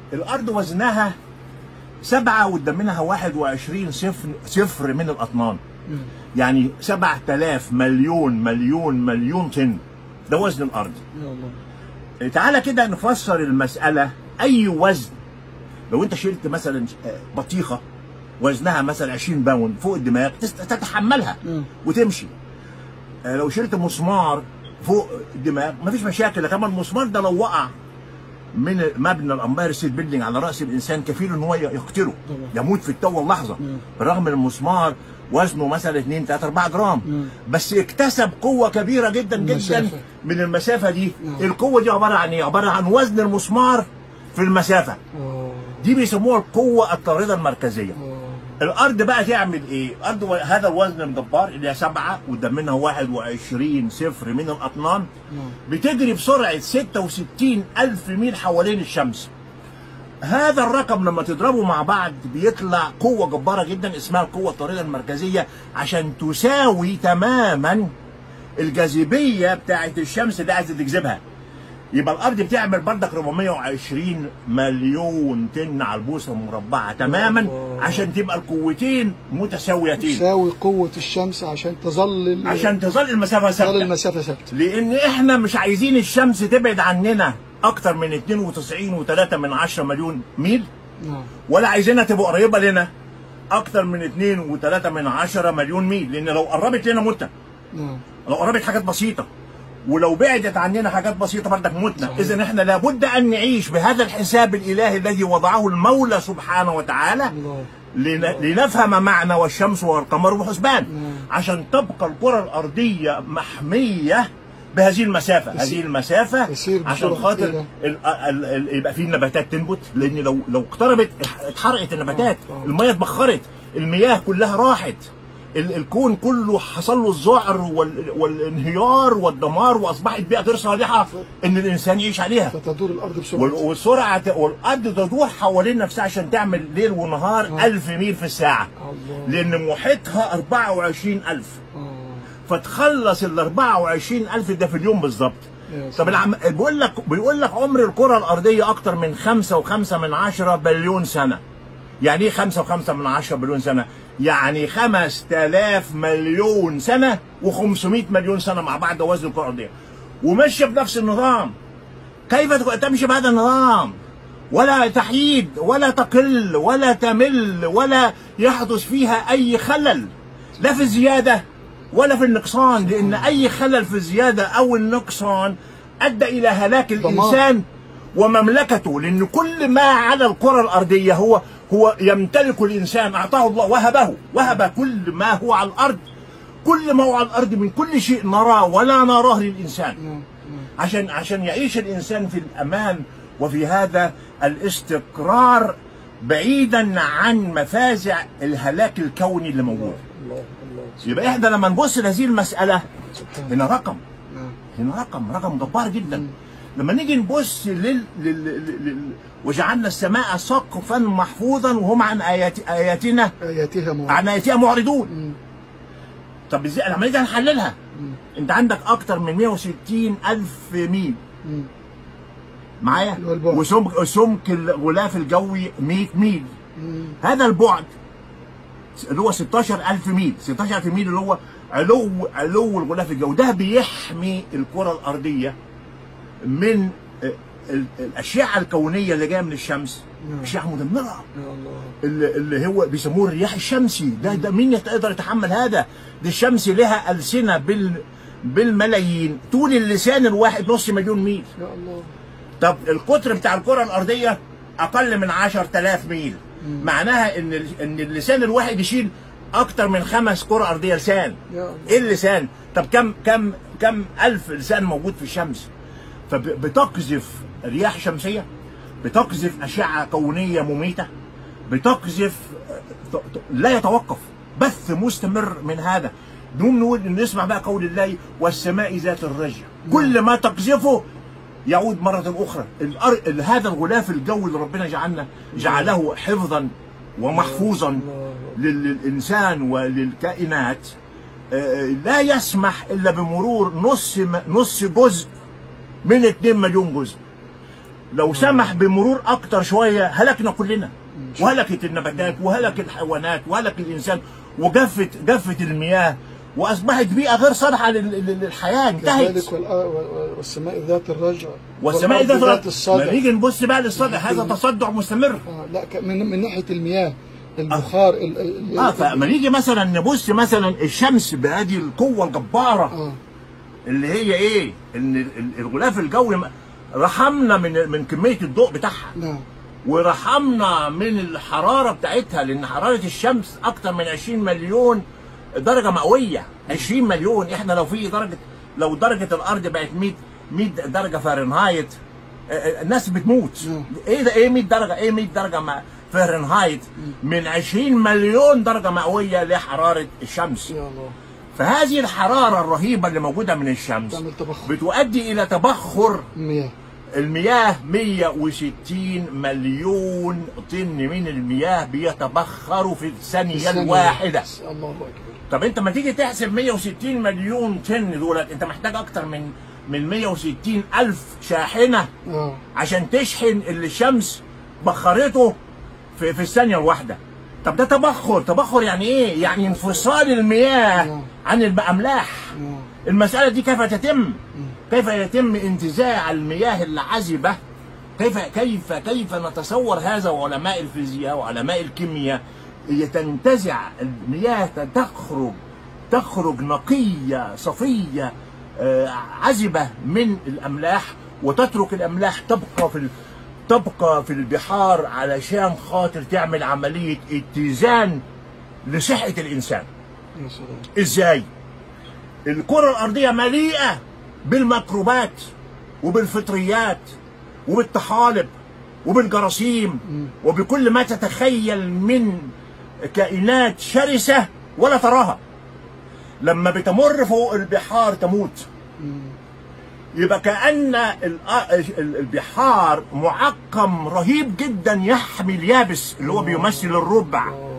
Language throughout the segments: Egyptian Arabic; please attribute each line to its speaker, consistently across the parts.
Speaker 1: الارض وزنها سبعة قدام منها 21 صفر صفر من الاطنان
Speaker 2: مم.
Speaker 1: يعني 7000 مليون مليون مليون طن ده وزن الارض
Speaker 2: يا الله
Speaker 1: تعالى كده نفسر المسألة أي وزن لو أنت شلت مثلا بطيخة وزنها مثلا 20 باوند فوق الدماغ تست- تتحملها
Speaker 2: مم.
Speaker 1: وتمشي آه، لو شلت مسمار فوق الدماغ مفيش مشاكل لكن المسمار ده لو وقع من مبنى الامباير ستيت بيلدينج على راس الانسان كفيل ان هو يقتله
Speaker 2: طبعا.
Speaker 1: يموت في التو اللحظه
Speaker 2: مم.
Speaker 1: بالرغم ان المسمار وزنه مثلا 2 3 4 جرام
Speaker 2: مم.
Speaker 1: بس اكتسب قوه كبيره جدا جدا
Speaker 2: المسافة.
Speaker 1: من المسافه دي
Speaker 2: نعم.
Speaker 1: القوه دي عباره عن ايه عباره عن وزن المسمار في المسافه
Speaker 2: اه
Speaker 1: دي بيسموها القوه الطارده المركزيه
Speaker 2: اه
Speaker 1: الارض بقى تعمل ايه؟ الارض و- هذا الوزن المجبار اللي هي سبعه قدام منها 21 صفر من الاطنان
Speaker 2: نعم
Speaker 1: بتجري بسرعه 66 الف ميل حوالين الشمس. هذا الرقم لما تضربه مع بعض بيطلع قوه جباره جدا اسمها القوه الطارده المركزيه عشان تساوي تماما الجاذبيه بتاعت الشمس اللي عايزه تجذبها. يبقى الارض بتعمل بردك 420 مليون طن على البوصه المربعه تماما
Speaker 2: الله.
Speaker 1: عشان تبقى القوتين متساويتين
Speaker 2: تساوي قوة الشمس عشان تظل ال-
Speaker 1: عشان تظل المسافه
Speaker 2: تظل
Speaker 1: ثابته
Speaker 2: المسافة ثابتة
Speaker 1: لان احنا مش عايزين الشمس تبعد عننا اكتر من 92 و3 من 10 مليون ميل
Speaker 2: نعم
Speaker 1: ولا عايزينها تبقى قريبه لنا اكتر من 2 و3 من 10 مليون ميل لان لو قربت لنا متنا
Speaker 2: نعم
Speaker 1: لو قربت حاجات بسيطه ولو بعدت عننا حاجات بسيطه برضك متنا
Speaker 2: صحيح.
Speaker 1: اذا احنا لابد ان نعيش بهذا الحساب الالهي الذي وضعه المولى سبحانه وتعالى
Speaker 2: الله
Speaker 1: لن- لنفهم معنى والشمس والقمر بحسبان
Speaker 2: نعم.
Speaker 1: عشان تبقى الكرة الأرضية محمية بهذه المسافة
Speaker 2: تسير-
Speaker 1: هذه المسافة
Speaker 2: تسير
Speaker 1: عشان
Speaker 2: بسرعة
Speaker 1: خاطر
Speaker 2: كده.
Speaker 1: ال- ال- ال- يبقى في نباتات تنبت لأن لو لو اقتربت اتحرقت النباتات
Speaker 2: آه، آه.
Speaker 1: المية اتبخرت المياه كلها راحت ال- الكون كله حصل له الذعر وال- والانهيار والدمار واصبحت بيئه غير صالحه ان الانسان يعيش عليها
Speaker 2: فتدور الأرض
Speaker 1: وال-
Speaker 2: بسرعة
Speaker 1: والسرعه ت- والارض تدور حوالين نفسها عشان تعمل ليل ونهار
Speaker 2: آه.
Speaker 1: ألف ميل في الساعه
Speaker 2: الله
Speaker 1: لان محيطها 24000
Speaker 2: آه.
Speaker 1: فتخلص ال 24000 ده في اليوم بالظبط
Speaker 2: يا
Speaker 1: طب
Speaker 2: سلام.
Speaker 1: العم... بيقول لك بيقول لك عمر الكره الارضيه اكتر من 5 و5 من 10 بليون سنه يعني ايه 5 و5 من 10 بليون سنه يعني 5000 مليون سنه و500 مليون سنه مع بعض ده وزن الكره الارضيه وماشيه بنفس النظام كيف تك- تمشي بهذا النظام ولا تحيد ولا تقل ولا تمل ولا يحدث فيها اي خلل لا في الزياده ولا في النقصان لان اي خلل في الزياده او النقصان ادى الى هلاك الانسان ومملكته لان كل ما على الكره الارضيه هو هو يمتلك الانسان اعطاه الله وهبه وهب كل ما هو على الارض كل ما هو على الارض من كل شيء نراه ولا نراه للانسان
Speaker 2: نعم نعم
Speaker 1: عشان عشان يعيش الانسان في الامان وفي هذا الاستقرار بعيدا عن مفازع الهلاك الكوني اللي موجود
Speaker 2: الله الله
Speaker 1: يبقى احنا لما نبص لهذه المساله
Speaker 2: سبحان
Speaker 1: هنا رقم
Speaker 2: نعم
Speaker 1: هنا رقم رقم جبار جدا لما نيجي نبص لل... لل... لل... لل... وجعلنا السماء سقفا محفوظا وهم عن آيات... اياتنا
Speaker 2: آياتها موعد
Speaker 1: عن اياتها معرضون
Speaker 2: مم.
Speaker 1: طب ازاي لما نيجي نحللها
Speaker 2: مم.
Speaker 1: انت عندك اكتر من 160 الف ميل
Speaker 2: مم.
Speaker 1: معايا
Speaker 2: اللي هو البعد.
Speaker 1: وسمك سمك الغلاف الجوي 100 ميل
Speaker 2: مم.
Speaker 1: هذا البعد اللي هو 16000 ميل 16000 ميل اللي هو علو علو الغلاف الجوي ده بيحمي الكره الارضيه من ال- ال- الاشعه الكونيه اللي جايه من الشمس
Speaker 2: نعم.
Speaker 1: اشعه مدمره
Speaker 2: يا الله
Speaker 1: اللي اللي هو بيسموه الرياح الشمسي ده ده مين يقدر يتحمل هذا دي الشمس لها ألسنة بال بالملايين طول اللسان الواحد نص مليون ميل
Speaker 2: يا الله
Speaker 1: طب القطر بتاع الكرة الأرضية أقل من 10000 ميل معناها إن ال- إن اللسان الواحد يشيل أكتر من خمس كرة أرضية لسان
Speaker 2: يا الله
Speaker 1: إيه اللسان؟ طب كم كم كم ألف لسان موجود في الشمس؟ فبتقذف رياح شمسية بتقذف أشعة كونية مميتة بتقذف ت- ت- لا يتوقف بث مستمر من هذا نقوم نقول نسمع بقى قول الله والسماء ذات الرجع كل ما تقذفه يعود مرة أخرى الأر... ال- هذا الغلاف الجوي اللي ربنا جعلنا جعله حفظا ومحفوظا
Speaker 2: الله
Speaker 1: لل- للإنسان وللكائنات آه، لا يسمح إلا بمرور نص م- نص جزء من 2 مليون جزء لو سمح بمرور اكتر شويه هلكنا كلنا وهلكت النباتات وهلك الحيوانات وهلك الانسان وجفت جفت المياه واصبحت بيئه غير صالحه لل- لل- للحياه انتهت
Speaker 2: كذلك والآ- و- والسماء ذات الرجع
Speaker 1: والسماء
Speaker 2: والأرض
Speaker 1: ذات
Speaker 2: ذات الصدع
Speaker 1: ما نيجي نبص بقى للصدع هذا تصدع مستمر
Speaker 2: آه لا ك- من من ناحيه المياه البخار ال- ال-
Speaker 1: اه فلما نيجي مثلا نبص مثلا الشمس بهذه القوه الجباره
Speaker 2: اه
Speaker 1: اللي هي ايه؟ ان ال- الغلاف الجوي م- رحمنا من من كميه الضوء بتاعها
Speaker 2: نعم
Speaker 1: ورحمنا من الحراره بتاعتها لان حراره الشمس اكتر من 20 مليون درجه مئويه 20 مليون احنا لو في درجه لو درجه الارض بقت 100 100 درجه فahrenheit آه، آه، الناس بتموت
Speaker 2: نعم.
Speaker 1: ايه ده ايه 100 درجه ايه 100 درجه م- فahrenheit من 20 مليون درجه مئويه لحراره الشمس
Speaker 2: يا الله
Speaker 1: فهذه الحراره الرهيبه اللي موجوده من الشمس
Speaker 2: تعمل تبخر
Speaker 1: بتؤدي الى تبخر
Speaker 2: المياه
Speaker 1: المياه 160 مليون طن من المياه بيتبخروا في الثانية
Speaker 2: الثانية.
Speaker 1: الواحدة
Speaker 2: الله اكبر
Speaker 1: طب انت ما تيجي تحسب 160 مليون طن دولت انت محتاج اكتر من من 160 الف شاحنة
Speaker 2: اه
Speaker 1: عشان تشحن اللي الشمس بخرته في, في الثانية الواحدة طب ده تبخر تبخر يعني ايه يعني انفصال المياه
Speaker 2: نعم.
Speaker 1: عن الاملاح
Speaker 2: نعم
Speaker 1: المسألة دي كيف تتم؟ كيف يتم انتزاع المياه العذبة؟ كيف كيف كيف نتصور هذا وعلماء الفيزياء وعلماء الكيمياء هي تنتزع المياه تخرج تخرج نقية صفية آه، عذبة من الأملاح وتترك الأملاح تبقى في ال- تبقى في البحار علشان خاطر تعمل عملية اتزان لصحة الإنسان
Speaker 2: يا سلام
Speaker 1: ازاي الكرة الأرضية مليئة بالميكروبات وبالفطريات وبالطحالب وبالجراثيم وبكل ما تتخيل من كائنات شرسة ولا تراها لما بتمر فوق البحار تموت
Speaker 2: مم.
Speaker 1: يبقى كأن ال- ال- البحار معقم رهيب جدا يحمي اليابس اللي هو بيمثل الربع
Speaker 2: آه.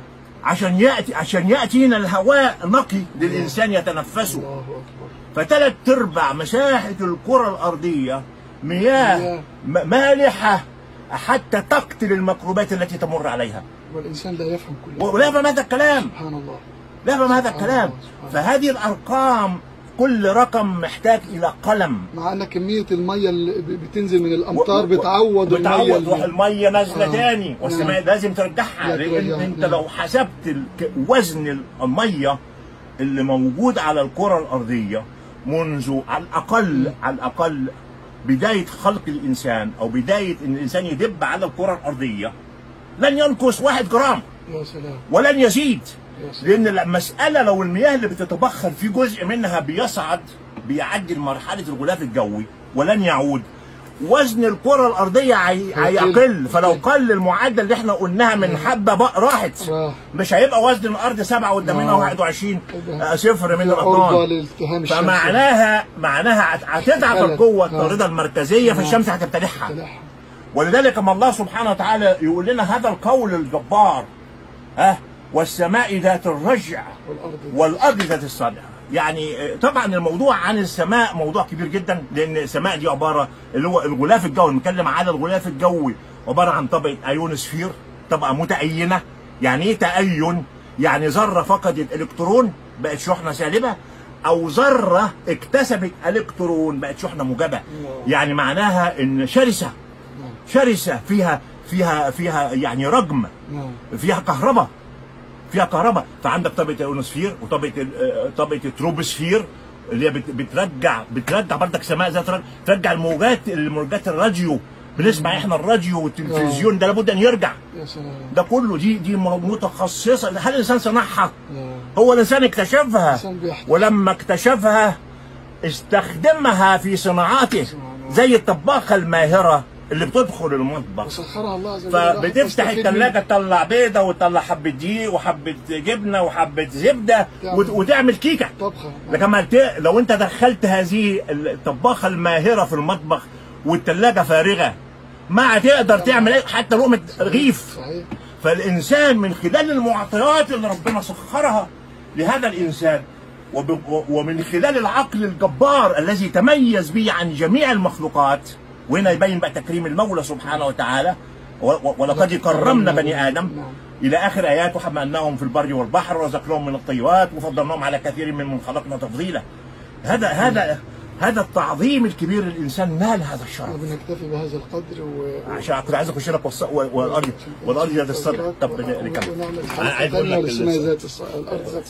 Speaker 1: عشان ياتي عشان ياتينا الهواء نقي للانسان يتنفسه
Speaker 2: الله اكبر
Speaker 1: فثلاث ارباع مساحه الكره الارضيه مياه
Speaker 2: مياه.
Speaker 1: م- مالحه حتى تقتل الميكروبات التي تمر عليها
Speaker 2: والانسان لا يفهم كل
Speaker 1: ولا يفهم هذا الكلام
Speaker 2: سبحان الله
Speaker 1: لا يفهم هذا
Speaker 2: سبحان
Speaker 1: الكلام
Speaker 2: الله، سبحان الله.
Speaker 1: فهذه الارقام كل رقم محتاج الى قلم
Speaker 2: مع ان كميه الميه اللي ب- بتنزل من الامطار
Speaker 1: و-
Speaker 2: بتعوض الميه
Speaker 1: بتعوض
Speaker 2: اللي-
Speaker 1: روح الميه نازله
Speaker 2: آه.
Speaker 1: تاني والسماء
Speaker 2: نعم.
Speaker 1: لازم ترجعها
Speaker 2: لا
Speaker 1: لان
Speaker 2: ترجع،
Speaker 1: انت
Speaker 2: نعم.
Speaker 1: لو حسبت الك- وزن الميه اللي موجود على الكره الارضيه منذ على الاقل على الاقل بدايه خلق الانسان او بدايه ان الانسان يدب على الكره الارضيه لن ينقص واحد جرام
Speaker 2: يا سلام
Speaker 1: ولن يزيد
Speaker 2: يا سلام
Speaker 1: لان المساله لو المياه اللي بتتبخر في جزء منها بيصعد بيعدي مرحله الغلاف الجوي ولن يعود وزن الكره الارضيه هي- هيقل فلو قل المعدل اللي احنا قلناها من حبه بقى راحت
Speaker 2: راح
Speaker 1: مش هيبقى وزن الارض سبعه قدامنا
Speaker 2: آه.
Speaker 1: 21 آه، صفر من
Speaker 2: عرضه
Speaker 1: الاطنان
Speaker 2: لالتهام الشمس
Speaker 1: فمعناها معناها هت- هتضعف
Speaker 2: فعلا.
Speaker 1: القوه
Speaker 2: آه.
Speaker 1: الطارده المركزيه
Speaker 2: آه.
Speaker 1: فالشمس هتبتلعها
Speaker 2: تلاحم.
Speaker 1: ولذلك اما الله سبحانه وتعالى يقول لنا هذا القول الجبار ها والسماء ذات الرجع
Speaker 2: والارض
Speaker 1: والارض ذات الصدع يعني آه، طبعا الموضوع عن السماء موضوع كبير جدا لان السماء دي عباره اللي هو الغلاف الجوي بنتكلم على الغلاف الجوي عباره عن طبقه ايونوسفير طبقه متأينه يعني ايه تأين يعني ذره فقدت الكترون بقت شحنه سالبه او ذره اكتسبت الكترون بقت شحنه موجبه يعني معناها ان شرسه
Speaker 2: نعم
Speaker 1: شرسه فيها فيها فيها يعني رجم
Speaker 2: نعم
Speaker 1: فيها كهرباء فيها كهرباء فعندك طبقه الاونوسفير وطبقه ال- آه، طبقه التروبوسفير اللي هي بت- بترجع بترجع برضك سماء ذات رجع ترجع الموجات الموجات الراديو بنسمع احنا الراديو والتلفزيون ده لابد ان يرجع
Speaker 2: يا سلام
Speaker 1: ده كله دي دي متخصصه هل الانسان صنعها؟
Speaker 2: نعم.
Speaker 1: هو الانسان اكتشفها
Speaker 2: الإنسان بيحدث.
Speaker 1: ولما اكتشفها استخدمها في صناعاته زي الطباخه الماهره اللي بتدخل المطبخ
Speaker 2: وسخرها الله عز وجل
Speaker 1: فبتفتح
Speaker 2: تستفيد
Speaker 1: الثلاجه تطلع بيضه وتطلع حبه دقيق وحبه جبنه وحبه زبده وت- وتعمل كيكه
Speaker 2: من طبخه
Speaker 1: لكن ما ت- لو انت دخلت هذه الطباخه الماهره في المطبخ والثلاجه فارغه ما هتقدر تعمل ايه حتى لقمه رغيف
Speaker 2: صحيح
Speaker 1: فالانسان من خلال المعطيات اللي ربنا سخرها لهذا الانسان وب- ومن خلال العقل الجبار الذي تميز به عن جميع المخلوقات وهنا يبين بقى تكريم المولى سبحانه وتعالى و- و- ولقد كرمنا بني ادم
Speaker 2: نعم.
Speaker 1: الى اخر ايات وحملناهم في البر والبحر ورزقناهم من الطيبات وفضلناهم على كثير ممن خلقنا تفضيلا هذا هذا هذا التعظيم الكبير للانسان نال هذا الشرف
Speaker 2: بنكتفي بهذا القدر و...
Speaker 1: عشان كنت عايز اخش لك والص- والارض والارض ذات الصدع طب نكمل
Speaker 2: ونعمل
Speaker 1: عايز
Speaker 2: حلقة
Speaker 1: اقول
Speaker 2: ثانية
Speaker 1: لك
Speaker 2: لاسمها
Speaker 1: ال-
Speaker 2: ذات الص- الأرض ذات